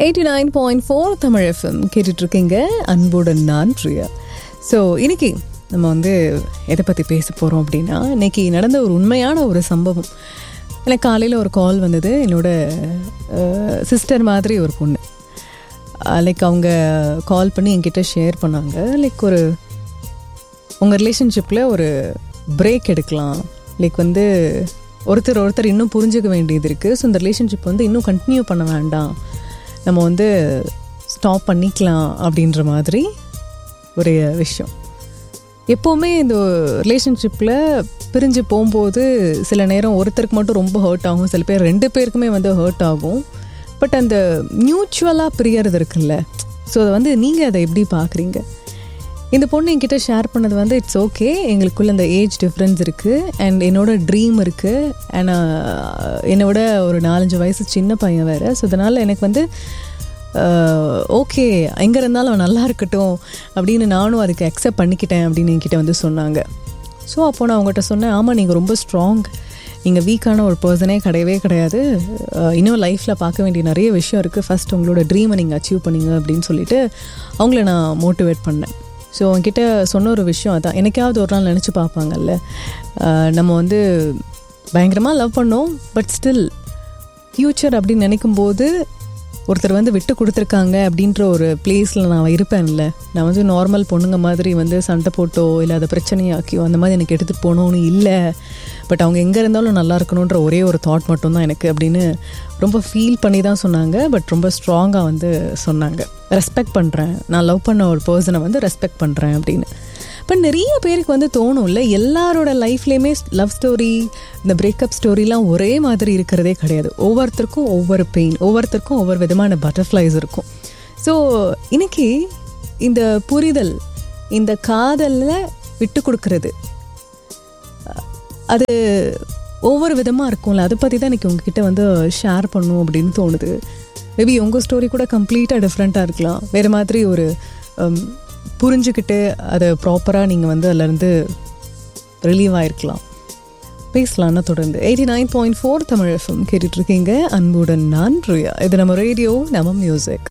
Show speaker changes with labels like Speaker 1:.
Speaker 1: eighty nine point four Tamil FM கேட்டுட்ருக்கீங்க அன்புடன் நான் பிரியா ஸோ இன்னைக்கு நம்ம வந்து எதை பற்றி பேச போகிறோம் அப்படின்னா இன்னைக்கு நடந்த ஒரு உண்மையான ஒரு சம்பவம் எனக்கு காலையில் ஒரு கால் வந்தது என்னோட சிஸ்டர் மாதிரி ஒரு பொண்ணு லைக் அவங்க கால் பண்ணி என்கிட்ட ஷேர் பண்ணாங்க லைக் ஒரு உங்கள் ரிலேஷன்ஷிப்பில் ஒரு பிரேக் எடுக்கலாம் லைக் வந்து ஒருத்தர் ஒருத்தர் இன்னும் புரிஞ்சுக்க வேண்டியது இருக்குது ஸோ இந்த ரிலேஷன்ஷிப் வந்து இன்னும் கண்டினியூ பண்ண வேண்டாம் நம்ம வந்து ஸ்டாப் பண்ணிக்கலாம் அப்படின்ற மாதிரி ஒரு விஷயம் எப்போவுமே இந்த ரிலேஷன்ஷிப்பில் பிரிஞ்சு போகும்போது சில நேரம் ஒருத்தருக்கு மட்டும் ரொம்ப ஹர்ட் ஆகும் சில பேர் ரெண்டு பேருக்குமே வந்து ஹர்ட் ஆகும் பட் அந்த மியூச்சுவலாக பிரியறது இருக்குல்ல ஸோ அதை வந்து நீங்கள் அதை எப்படி பார்க்குறீங்க இந்த பொண்ணு என்கிட்ட ஷேர் பண்ணது வந்து இட்ஸ் ஓகே எங்களுக்குள்ள இந்த ஏஜ் டிஃப்ரென்ஸ் இருக்குது அண்ட் என்னோட ட்ரீம் இருக்குது அண்ட் என்னை விட ஒரு நாலஞ்சு வயசு சின்ன பையன் வேறு ஸோ அதனால் எனக்கு வந்து ஓகே எங்கே இருந்தாலும் அவன் நல்லா இருக்கட்டும் அப்படின்னு நானும் அதுக்கு அக்செப்ட் பண்ணிக்கிட்டேன் அப்படின்னு என்கிட்ட வந்து சொன்னாங்க ஸோ அப்போ நான் அவங்ககிட்ட சொன்னேன் ஆமாம் நீங்கள் ரொம்ப ஸ்ட்ராங் நீங்கள் வீக்கான ஒரு பர்சனே கிடையவே கிடையாது இன்னும் லைஃப்பில் பார்க்க வேண்டிய நிறைய விஷயம் இருக்குது ஃபஸ்ட் உங்களோட ட்ரீமை நீங்கள் அச்சீவ் பண்ணீங்க அப்படின்னு சொல்லிட்டு அவங்கள நான் மோட்டிவேட் பண்ணேன் ஸோ அவங்ககிட்ட சொன்ன ஒரு விஷயம் அதான் எனக்காவது ஒரு நாள் நினச்சி பார்ப்பாங்கல்ல நம்ம வந்து பயங்கரமாக லவ் பண்ணோம் பட் ஸ்டில் ஃப்யூச்சர் அப்படின்னு நினைக்கும்போது ஒருத்தர் வந்து விட்டு கொடுத்துருக்காங்க அப்படின்ற ஒரு பிளேஸில் நான் இருப்பேன்ல நான் வந்து நார்மல் பொண்ணுங்க மாதிரி வந்து சண்டை போட்டோ இல்லை அதை பிரச்சனையாக்கியோ அந்த மாதிரி எனக்கு எடுத்துகிட்டு போகணும்னு இல்லை பட் அவங்க எங்கே இருந்தாலும் நல்லா இருக்கணுன்ற ஒரே ஒரு தாட் மட்டும்தான் எனக்கு அப்படின்னு ரொம்ப ஃபீல் பண்ணி தான் சொன்னாங்க பட் ரொம்ப ஸ்ட்ராங்காக வந்து சொன்னாங்க ரெஸ்பெக்ட் பண்ணுறேன் நான் லவ் பண்ண ஒரு பர்சனை வந்து ரெஸ்பெக்ட் பண்ணுறேன் அப்படின்னு இப்போ நிறைய பேருக்கு வந்து தோணும்ல எல்லாரோட லைஃப்லேயுமே லவ் ஸ்டோரி இந்த பிரேக்கப் ஸ்டோரிலாம் ஒரே மாதிரி இருக்கிறதே கிடையாது ஒவ்வொருத்தருக்கும் ஒவ்வொரு பெயின் ஒவ்வொருத்தருக்கும் ஒவ்வொரு விதமான பட்டர்ஃப்ளைஸ் இருக்கும் ஸோ இன்னைக்கு இந்த புரிதல் இந்த காதலில் விட்டு கொடுக்கறது அது ஒவ்வொரு விதமாக இருக்கும்ல அதை பற்றி தான் இன்றைக்கி உங்ககிட்ட வந்து ஷேர் பண்ணும் அப்படின்னு தோணுது மேபி உங்கள் ஸ்டோரி கூட கம்ப்ளீட்டாக டிஃப்ரெண்ட்டாக இருக்கலாம் வேறு மாதிரி ஒரு புரிஞ்சுக்கிட்டு அதை ப்ராப்பராக நீங்கள் வந்து அதிலேருந்து ரிலீவ் ஆகிருக்கலாம் பேசலாம்னா தொடர்ந்து eighty nine point four Tamil FM கேட்டுட்ருக்கீங்க அன்புடன் நான் ரியா இது நம்ம ரேடியோ நம்ம மியூசிக்